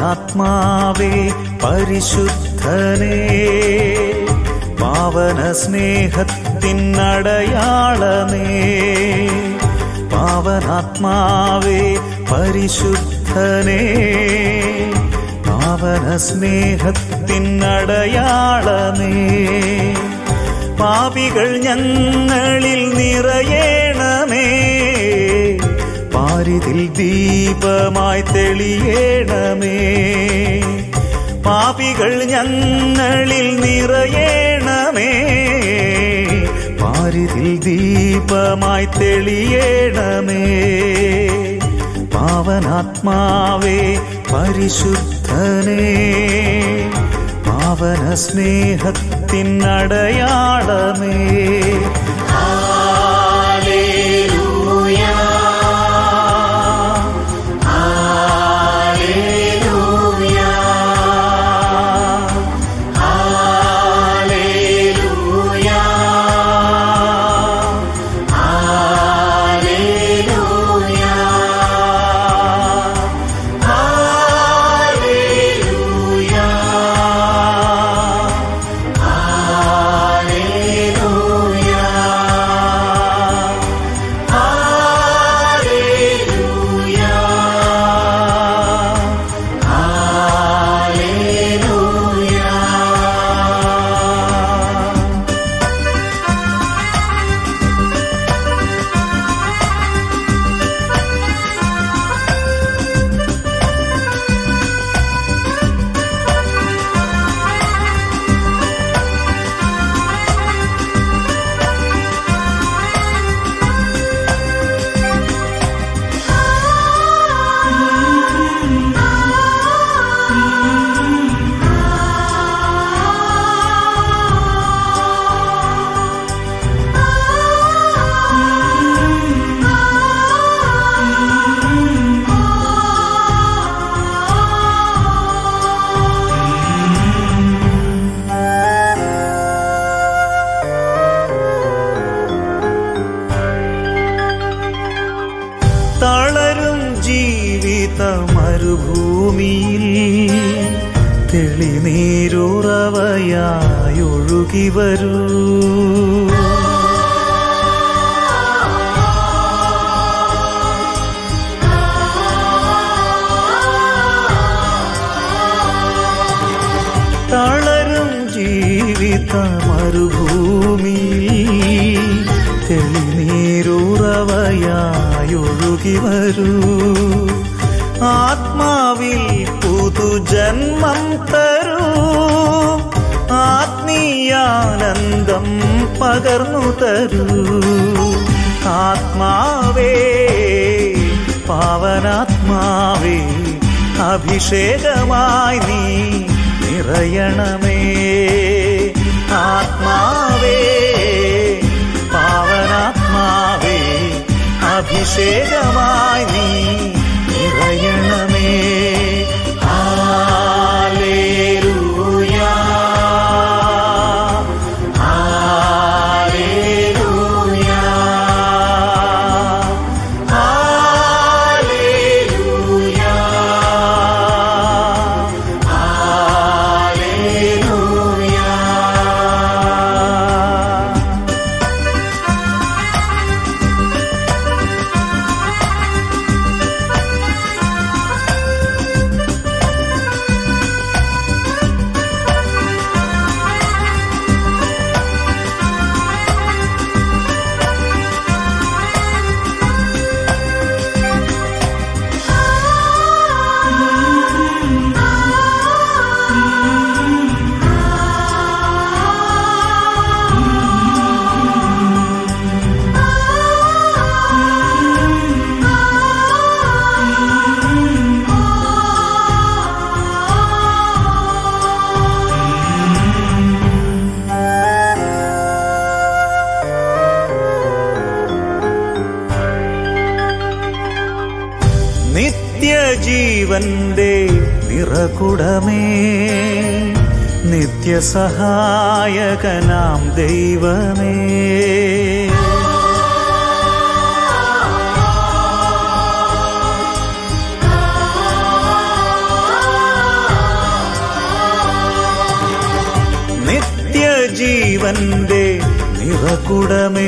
പാവനാത്മാവേ പരിശുദ്ധനേ പാവന സ്നേഹത്തിനടയാളമേ പാവനാത്മാവേ പരിശുദ്ധനേ പാവന സ്നേഹത്തിനടയാളമേ പാപികൾ ഞങ്ങളിൽ നിറയേണമേ പാരിതിൽ ദീപമായി തെളിയേണമേ പാപികൾ ഞങ്ങളിൽ നിറയേണമേ പാരിതിൽ ദീപമായി തെളിയേണമേ പാവനാത്മാവേ പരിശുദ്ധനേ പാവന സ്നേഹത്തിനടയാളമേ തളരും ജീവിത മരുഭൂമിയിൽ തെളിനീരുറവയായി ഒഴുകി വരൂ തളരും ജീവിത മരുഭൂമിയിൽ തെളിനീരുറവയായി ഒഴുകി വരൂ ആത്മാവിൽ പുതുജന്മം തരൂ ആത്മീയാനന്ദം പകർന്നു തരൂ ആത്മാവേ പാവനാത്മാവേ അഭിഷേകമായി നീ നിറയണമേ ആത്മാവേ പാവനാത്മാവേ അഭിഷേകമായി നീ നിറയണമേ ഹാലേലൂയാ ഹാലേലൂയാ ഹാലേലൂയാ ഹാലേലൂയാ നിത്യജീവന്റെ നിറകുടമേ നിത്യസഹായകനാം ദൈവമേ ആ ജീവന്റെ നിറകുടമേ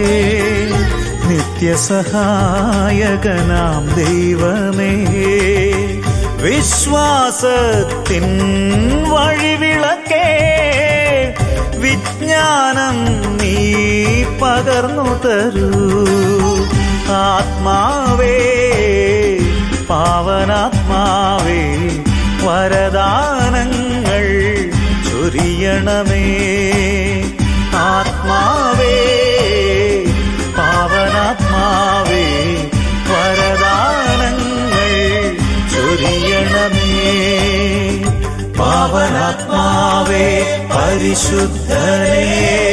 നിത്യസഹായകനാം ദൈവമേ വിശ്വാസത്തിൻ വഴിവിളക്കേ വിജ്ഞാനം നീ പകർന്നു തരൂ ആത്മാവേ പാവനാത്മാവേ വരദാനങ്ങൾ ചൊരിയണമേ ആത്മാവേ പാവനാത്മാവേ വരദാനങ്ങൾ ചൊരിയണമേ പാവനാത്മാവേ പരിശുദ്ധനേ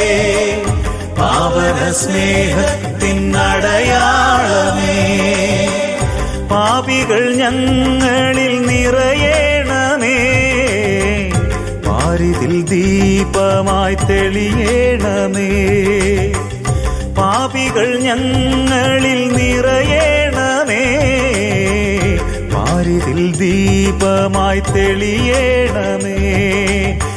പാവന സ്നേഹത്തിൻ അടയാളമേ പാപികൾ ഞങ്ങളിൽ നിറയേണമേ പാരിതിൽ ദീപമായി തെളിയേണമേ പാപികൾ ഞങ്ങളിൽ നിറയേണമേ പാരിതിൽ ദീപമായി തെളിയേണമേ